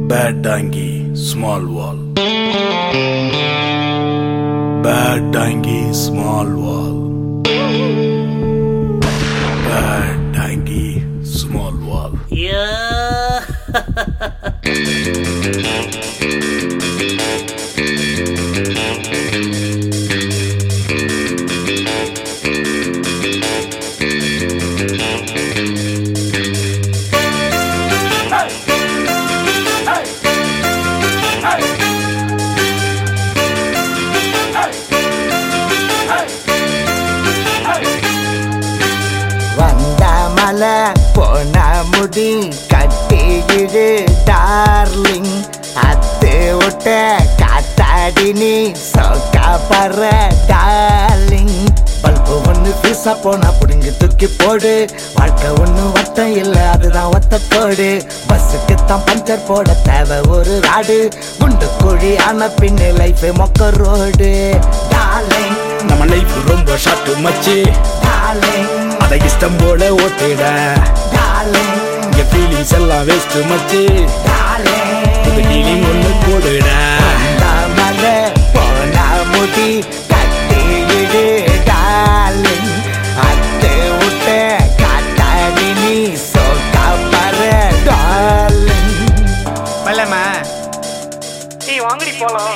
Bad Dangi, small wall. Bad Dangi, small wall. Bad Dangi, small wall. Yeah. வந்த மலை போன முடி கட்டியிடு darling அத்து விட்ட காத்தாடி நீ சொக்கா பற டார்லிங் பல்பு ஒண்ணு பீசா போனா புடுங்கி தூக்கி போடு வாழ்க்கை ஒண்ணு வட்டம் இல்ல அதுதான் ஒத்த கோடு பஸ்ஸுக்கு தான் பஞ்சர் போட தேவை ஒரு ராடு குண்டு குழி ஆன பின்னு லைஃப் மொக்க ரோடு டார்லிங் நம்ம லைஃப் ரொம்ப ஷார்ட் மச்சி டார்லிங் அதை இஷ்டம் போல ஓட்டிட டார்லிங் இங்க ஃபீலிங்ஸ் எல்லாம் வேஸ்ட் மச்சி இது ஃபீலிங் ஒண்ணு போடுட மலை போன முடி கட்டியிடு டார்லிங் அத்து விட்ட காட்டாடி நீ சொக்கா பர டார்லிங் பல்லம்மா நீ வாங்கடி போலாம்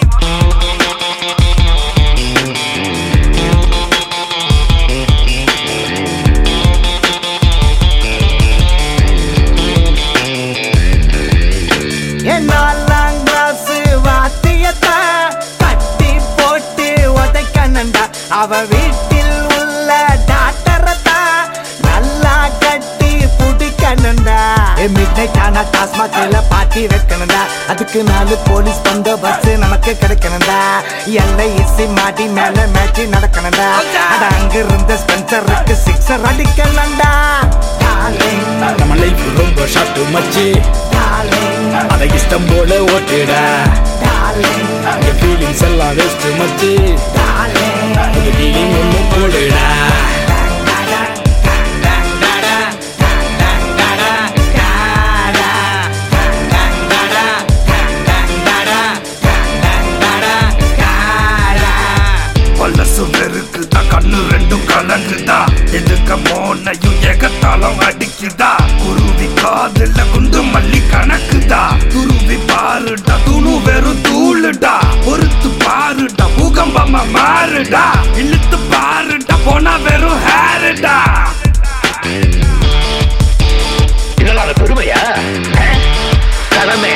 என்னாலாம் கிளாஸ் வாத்தியத்தை கட்டி போட்டு உதைக்கணுண்டா அவ வீட்டில் உள்ள டாக்டரத்தா நல்லா கட்டி புடிக்கணுண்டா மிட் நைட் ஆனா டாஸ்மாக்ல பாட்டி வைக்கணுண்டா அதுக்கு நாலு போலீஸ் பந்தோபஸ்து நமக்கு கிடைக்கணுண்டா எல்லை இசி மாடி மேல மேட்ச் நடக்கணுண்டா அட அங்க இருந்த ஸ்பென்சருக்கு சிக்ஸர் அடிக்கணுண்டா டார்லிங் நம்ம லைஃப் ரொம்ப ஷார்ட் மச்சி டார்லிங் அதை இஷ்டம் போல ஓட்டிட டார்லிங் இங்க ஃபீலிங்ஸ் எல்லாம் வேஸ்ட் மச்சி டார்லிங் இது ஃபீலிங் ஒண்ணு போடுட பல்லசு வெறுக்குதா கண்ணு ரெண்டும் கலங்குதா எதுக்க மோனையும் ஏகத்தாளம் அடிக்குதா குருவி காதுல குண்டு மல்லி கணக்குதா குருவி பாருடா துணு வெறும் தூளுடா பொறுத்து பாருடா பூகம்பமா மாறுடா இழுத்து பாருடா போனா வெறும் ஹேருடா இதெல்லாம் அது பெருமையா கடமை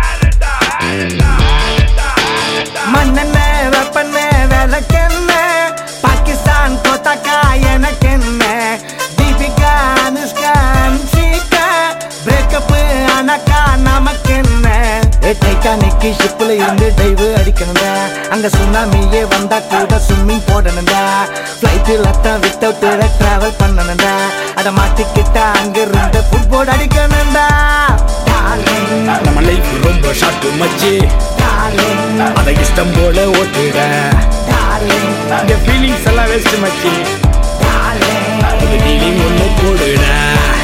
மண்ணெண்ண வெப்பண்ண விளக்கெண்ண பாகிஸ்தான் கோத்தாக்கா எனக்கு என்ன தீபிகா அனுஷ்கா அன்ஷிகா பிரேக்கப் அனக்கா நமக்கு என்ன டைட்டானிக்கு ஷிப்ல இருந்து டைவ் அடிக்கணும்டா அங்க சுனாமியே வந்தா கூட ஸ்விம்மிங் போடணும்டா ஃப்ளைட்டில் தான் வித்தவுட் டிராவல் பண்ணணும்டா அட மாட்டிக்கிட்டா அங்க இருந்து ஃபுட்போர்ட் அடிக்கணும்டா டார்லிங் நம்ம லைஃப் ரொம்ப ஷார்ட் மச்சி டார்லிங் அதை இஷ்டம் போல ஓட்டிட டார்லிங் இங்க ஃபீலிங்ஸ் எல்லாம் வேஸ்ட் மச்சி டார்லிங் இது ஃபீலிங் ஒண்ணு போடுட